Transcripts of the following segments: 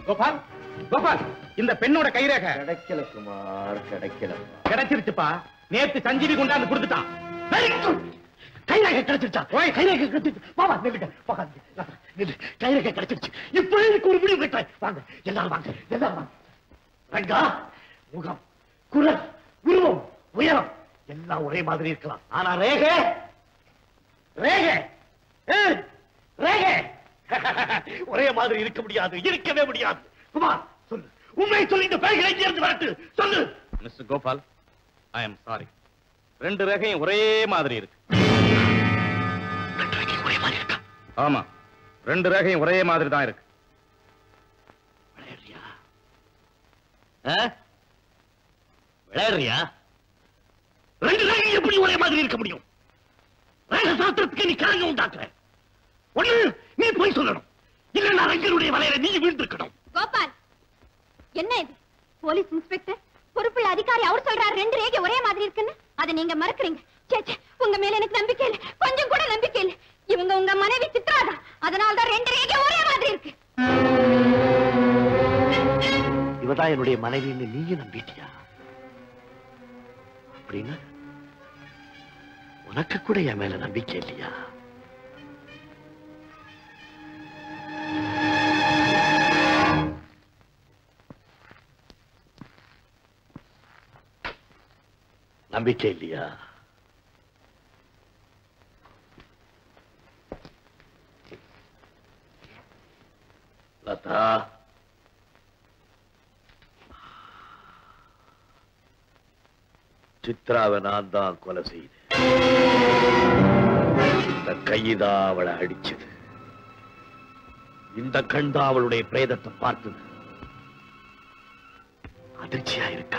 கோபால் கோபால் இந்த பெண்ணோட கைரேகை கிடைக்கல குமார் கிடைக்கல கிடைச்சிருச்சுப்பா நேத்து சஞ்சீவி கொண்டாந்து கொடுத்துட்டான் வெரி குட் கைரேகை கிடைச்சிருச்சா ஓய் கைரேகை கிடைச்சிருச்சு வாவா நில்லுங்க வாங்க நில்லு கைரேகை கிடைச்சிருச்சு இப்பவே எனக்கு ஒரு முடிவு கட்டாய் வாங்க எல்லாரும் வாங்க எல்லாரும் வாங்க ரங்கா முகம் குரல் உருவம் உயரம் எல்லாம் ஒரே மாதிரி இருக்கலாம் ஆனா ரேகை ரேகை ஏய், ரேகை ஒரே மாதிரி இருக்க முடியாது இருக்கவே முடியாது குமார் சொல்லு உண்மை சொல்லி இந்த பேய்களை இருந்து வரட்டு சொல்லு mister Gopal I am sorry ரெண்டு ரேகையும் ஒரே மாதிரி இருக்கு ஒரே மாதிரி இருக்கா ஆமா ரெண்டு ரேகையும் ஒரே மாதிரி தான் இருக்கு விளையாடுறியா ஆ? விளையாடுறியா ரெண்டு ரேகை எப்படி ஒரே மாதிரி இருக்க முடியும் ரேக சாஸ்திரத்துக்கு நீ கலங்க உண்டாக்குற ஒண்ணு நீ போய் சொல்லணும் இல்ல நான் ரங்கனுடைய வலையில நீ வீழ்ந்திருக்கணும் கோபால் என்ன இது போலீஸ் இன்ஸ்பெக்டர் பொறுப்புள்ள அதிகாரி அவர் சொல்றாரு ரெண்டு ரேகை ஒரே மாதிரி இருக்குன்னு அதை நீங்க மறக்கறீங்க ச்சே, ச்சே, உங்க மேல எனக்கு நம்பிக்கை இல்ல கொஞ்சம் கூட நம்பிக்கை இல்ல இவங்க உங்க மனைவி சித்ராதா அதனால தான் ரெண்டு ரேகை ஒரே மாதிரி இருக்கு இவதான் என்னுடைய மனைவின்னு நீயும் நம்பிட்டியா அப்படின்னா உனக்கு கூட என் மேல நம்பிக்கை இல்லையா நம்பிக்கை இல்லையா லதா சித்ராவை நான் தான் கொலை செய்தேன் இந்த கைதான் அவளை அடிச்சது இந்த கண் தான் அவளுடைய பிரேதத்தை பார்த்தது அதிர்ச்சியா இருக்கா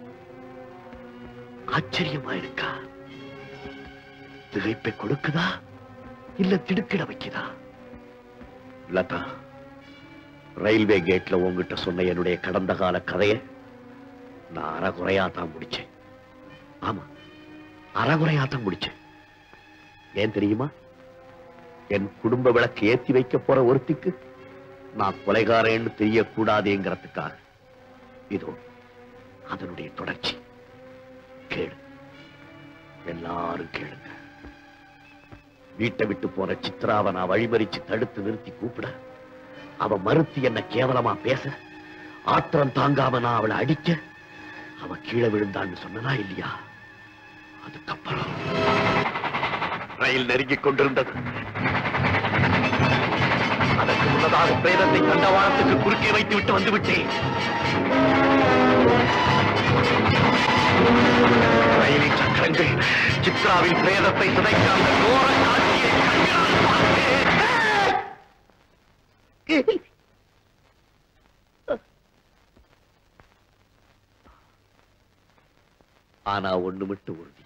ஆச்சரியமா இருக்கா திகைப்பை கொடுக்குதா இல்ல திடுக்கிட வைக்குதா லதா ரயில்வே கேட்ல உங்ககிட்ட சொன்ன என்னுடைய கடந்த கால கதையை நான் அறகுறையா தான் முடிச்சேன் ஆமா அறகுறையா தான் முடிச்சேன் ஏன் தெரியுமா என் குடும்ப விளக்கு ஏத்தி வைக்க போற ஒருத்திக்கு நான் கொலைகாரன்னு தெரியக்கூடாதுங்கிறதுக்காக இதோ அதனுடைய தொடர்ச்சி கேளு எல்லாரும் கேளுங்க வீட்டை விட்டு போற சித்ராவை நான் வழிமறிச்சு தடுத்து நிறுத்தி கூப்பிட அவ மறுத்து என்ன கேவலமா பேச ஆத்திரம் தாங்காம நான் அவளை அடிக்க அவ கீழே விழுந்தான்னு சொன்னனா இல்லையா அதுக்கப்புறம் ரயில் நெருங்கிக் கொண்டிருந்தது அதற்கு முன்னதாக பிரேதத்தை தண்டவாளத்துக்கு குறுக்கே வைத்து விட்டு வந்து விட்டேன் ரயிலின் சக்கரங்கள் சித்ராவின் பிரேதத்தை சிதைக்க அந்த கோர காட்சியை கண்களால் பார்த்தேன். ஆனா ஒண்ணு மட்டும் உறுதி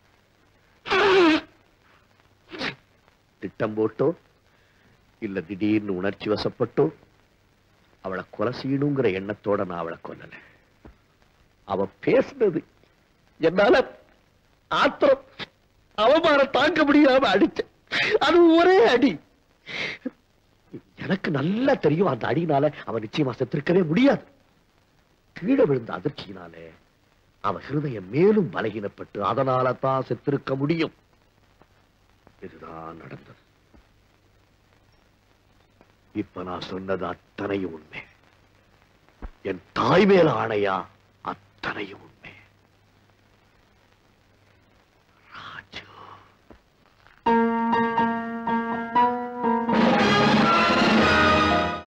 திட்டம் போட்டோ இல்ல திடீர்னு உணர்ச்சி வசப்பட்டோ அவளை கொலை செய்யணுங்கிற எண்ணத்தோட நான் அவளை கொல்லல அவ பேசுனது என்னால ஆத்திரம் அவமானம் தாங்க முடியாம அடிச்ச அது ஒரே அடி எனக்கு நல்லா தெரியும் அந்த அடியினால அவ நிச்சயமா செத்திருக்கவே முடியாது கீழே விழுந்த அதிர்ச்சியினாலே அவ ஹிருதயம் மேலும் பலகீனப்பட்டு அதனால தான் செத்திருக்க முடியும் இதுதான் நடந்தது இப்ப நான் சொன்னது அத்தனையும் உண்மை என் தாய் மேல ஆணையா அத்தனையும் உண்மை